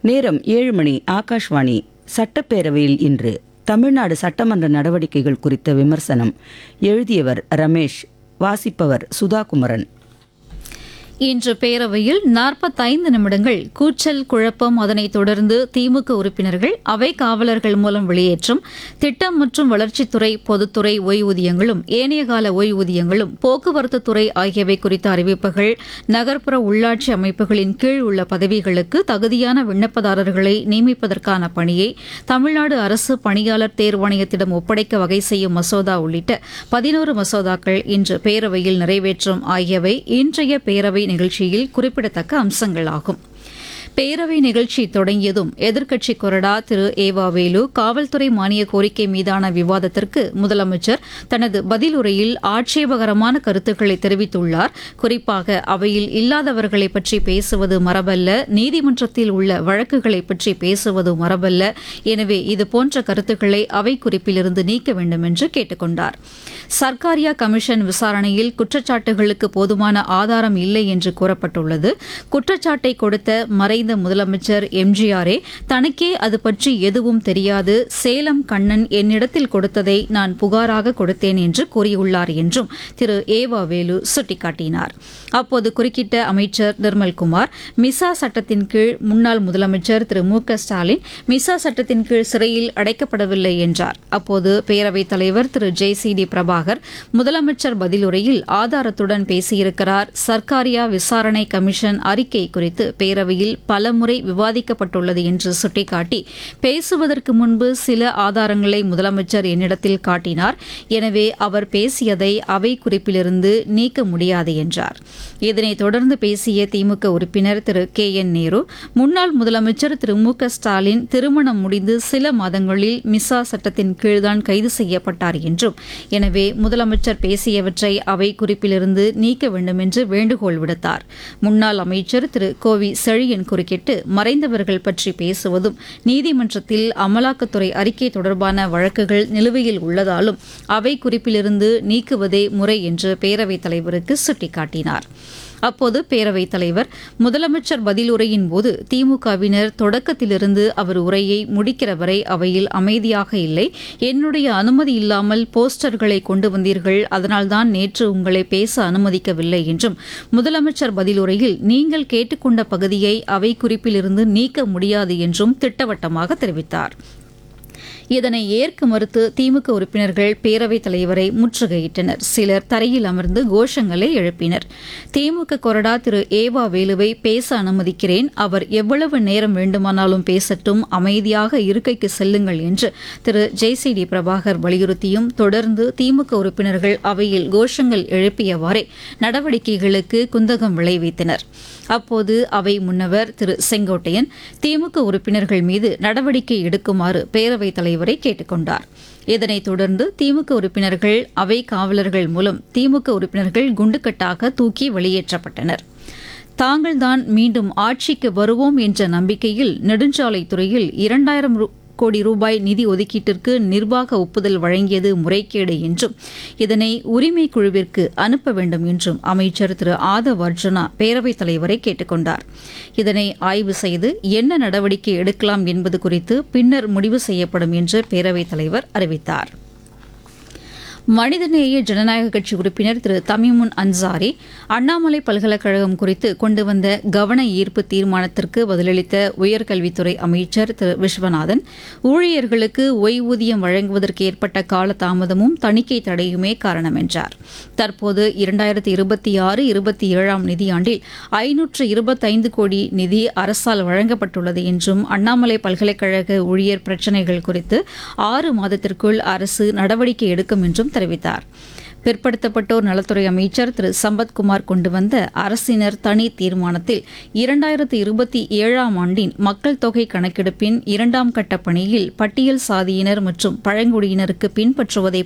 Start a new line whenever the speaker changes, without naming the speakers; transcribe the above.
நேரம் ஏழு மணி ஆகாஷ்வாணி சட்டப்பேரவையில் இன்று தமிழ்நாடு சட்டமன்ற நடவடிக்கைகள் குறித்த விமர்சனம் எழுதியவர் ரமேஷ் வாசிப்பவர் சுதாகுமரன்
இன்று பேரவையில் நாற்பத்தைந்து நிமிடங்கள் கூச்சல் குழப்பம் அதனைத் தொடர்ந்து திமுக உறுப்பினர்கள் அவை காவலர்கள் மூலம் வெளியேற்றும் திட்டம் மற்றும் வளர்ச்சித்துறை பொதுத்துறை ஓய்வூதியங்களும் ஏனைய கால ஓய்வூதியங்களும் போக்குவரத்து துறை ஆகியவை குறித்த அறிவிப்புகள் நகர்ப்புற உள்ளாட்சி அமைப்புகளின் கீழ் உள்ள பதவிகளுக்கு தகுதியான விண்ணப்பதாரர்களை நியமிப்பதற்கான பணியை தமிழ்நாடு அரசு பணியாளர் தேர்வாணையத்திடம் ஒப்படைக்க வகை செய்யும் மசோதா உள்ளிட்ட பதினோரு மசோதாக்கள் இன்று பேரவையில் நிறைவேற்றும் ஆகியவை இன்றைய பேரவை நிகழ்ச்சியில் குறிப்பிடத்தக்க அம்சங்களாகும் பேரவை நிகழ்ச்சி தொடங்கியதும் எதிர்க்கட்சி கொறடா திரு ஏவா வேலு காவல்துறை மானிய கோரிக்கை மீதான விவாதத்திற்கு முதலமைச்சர் தனது பதிலுரையில் ஆட்சேபகரமான கருத்துக்களை தெரிவித்துள்ளார் குறிப்பாக அவையில் இல்லாதவர்களை பற்றி பேசுவது மரபல்ல நீதிமன்றத்தில் உள்ள வழக்குகளை பற்றி பேசுவது மரபல்ல எனவே இதுபோன்ற கருத்துக்களை அவை குறிப்பிலிருந்து நீக்க வேண்டும் என்று கேட்டுக் கொண்டார் சர்க்காரியா கமிஷன் விசாரணையில் குற்றச்சாட்டுகளுக்கு போதுமான ஆதாரம் இல்லை என்று கூறப்பட்டுள்ளது குற்றச்சாட்டை கொடுத்த மறைந்த முதலமைச்சர் எம்ஜிஆரே தனக்கே அது பற்றி எதுவும் தெரியாது சேலம் கண்ணன் என்னிடத்தில் கொடுத்ததை நான் புகாராக கொடுத்தேன் என்று கூறியுள்ளார் என்றும் திரு ஏவா வேலு சுட்டிக்காட்டினார் அப்போது குறுக்கிட்ட அமைச்சர் நிர்மல்குமார் மிசா சட்டத்தின் கீழ் முன்னாள் முதலமைச்சர் திரு மு க ஸ்டாலின் மிசா சட்டத்தின் கீழ் சிறையில் அடைக்கப்படவில்லை என்றார் அப்போது பேரவைத் தலைவர் Thiru J C D Prabhakar முதலமைச்சர் பதிலுரையில் ஆதாரத்துடன் பேசியிருக்கிறார் சர்க்காரியா விசாரணை கமிஷன் அறிக்கை குறித்து பேரவையில் பலமுறை விவாதிக்கப்பட்டுள்ளது என்று சுட்டிக்காட்டி பேசுவதற்கு முன்பு சில ஆதாரங்களை முதலமைச்சர் என்னிடத்தில் காட்டினார் எனவே அவர் பேசியதை அவை குறிப்பிலிருந்து நீக்க முடியாது என்றார் இதனைத் தொடர்ந்து பேசிய திமுக உறுப்பினர் திரு கே என் நேரு முன்னாள் முதலமைச்சர் திரு மு க ஸ்டாலின் திருமணம் முடிந்து சில மாதங்களில் மிசா சட்டத்தின் கீழ்தான் கைது செய்யப்பட்டார் என்றும் எனவே முதலமைச்சர் பேசியவற்றை அவை குறிப்பிலிருந்து நீக்க வேண்டும் என்று வேண்டுகோள் விடுத்தார் முன்னாள் அமைச்சர் திரு கோவி செழியன் குறுக்கிட்டு மறைந்தவர்கள் பற்றி பேசுவதும் நீதிமன்றத்தில் அமலாக்கத்துறை அறிக்கை தொடர்பான வழக்குகள் நிலுவையில் உள்ளதாலும் அவை குறிப்பிலிருந்து நீக்குவதே முறை என்று பேரவைத் தலைவருக்கு சுட்டிக்காட்டினார் அப்போது பேரவைத் தலைவர் முதலமைச்சர் பதிலுரையின் போது திமுகவினர் தொடக்கத்திலிருந்து அவர் உரையை முடிக்கிற வரை அவையில் அமைதியாக இல்லை என்னுடைய அனுமதி இல்லாமல் போஸ்டர்களை கொண்டு வந்தீர்கள் அதனால்தான் நேற்று உங்களை பேச அனுமதிக்கவில்லை என்றும் முதலமைச்சர் பதிலுரையில் நீங்கள் கேட்டுக்கொண்ட பகுதியை அவை குறிப்பிலிருந்து நீக்க முடியாது என்றும் திட்டவட்டமாக தெரிவித்தார் இதனை ஏற்க மறுத்து திமுக உறுப்பினர்கள் பேரவைத் தலைவரை முற்றுகையிட்டனர் சிலர் தரையில் அமர்ந்து கோஷங்களை எழுப்பினர் திமுக கொறடா திரு ஏவா வேலுவை பேச அனுமதிக்கிறேன் அவர் எவ்வளவு நேரம் வேண்டுமானாலும் பேசட்டும் அமைதியாக இருக்கைக்கு செல்லுங்கள் என்று திரு ஜெய்சி டி பிரபாகர் வலியுறுத்தியும் தொடர்ந்து திமுக உறுப்பினர்கள் அவையில் கோஷங்கள் எழுப்பியவாறே நடவடிக்கைகளுக்கு குந்தகம் விளைவித்தனர் அப்போது அவை முன்னவர் திரு செங்கோட்டையன் திமுக உறுப்பினர்கள் மீது நடவடிக்கை எடுக்குமாறு பேரவைத் தலைவரை கேட்டுக் கொண்டார் இதனைத் தொடர்ந்து திமுக உறுப்பினர்கள் அவை காவலர்கள் மூலம் திமுக உறுப்பினர்கள் குண்டுக்கட்டாக தூக்கி வெளியேற்றப்பட்டனர் தாங்கள்தான் மீண்டும் ஆட்சிக்கு வருவோம் என்ற நம்பிக்கையில் நெடுஞ்சாலைத்துறையில் இரண்டாயிரம் கோடி ரூபாய் நிதி ஒதுக்கீட்டிற்கு நிர்வாக ஒப்புதல் வழங்கியது முறைகேடு என்றும் இதனை உரிமை குழுவிற்கு அனுப்ப வேண்டும் என்றும் அமைச்சர் திரு ஆதவ் அர்ஜுனா பேரவைத் தலைவரை கேட்டுக் கொண்டார் இதனை ஆய்வு செய்து என்ன நடவடிக்கை எடுக்கலாம் என்பது குறித்து பின்னர் முடிவு செய்யப்படும் என்று பேரவைத் தலைவர் அறிவித்தார் மனிதநேய ஜனநாயக கட்சி உறுப்பினர் திரு தமிமுன் அன்சாரி அண்ணாமலை பல்கலைக்கழகம் குறித்து கொண்டு வந்த கவன ஈர்ப்பு தீர்மானத்திற்கு பதிலளித்த உயர்கல்வித்துறை அமைச்சர் திரு விஸ்வநாதன் ஊழியர்களுக்கு ஓய்வூதியம் வழங்குவதற்கு ஏற்பட்ட கால தாமதமும் தணிக்கை தடையுமே காரணம் என்றார் தற்போது இரண்டாயிரத்தி இருபத்தி ஆறு இருபத்தி ஏழாம் நிதியாண்டில் ஐநூற்று இருபத்தைந்து கோடி நிதி அரசால் வழங்கப்பட்டுள்ளது என்றும் அண்ணாமலை பல்கலைக்கழக ஊழியர் பிரச்சினைகள் குறித்து ஆறு மாதத்திற்குள் அரசு நடவடிக்கை எடுக்கும் என்றும் தெரிவித்தார் பிற்படுத்தப்பட்டோர் நலத்துறை அமைச்சர் திரு சம்பத்குமார் கொண்டு வந்த அரசினர் தனி தீர்மானத்தில் இரண்டாயிரத்து இருபத்தி ஏழாம் ஆண்டின் மக்கள் தொகை கணக்கெடுப்பின் இரண்டாம் கட்ட பணியில் பட்டியல் சாதியினர் மற்றும் பழங்குடியினருக்கு பின்பற்றுவதை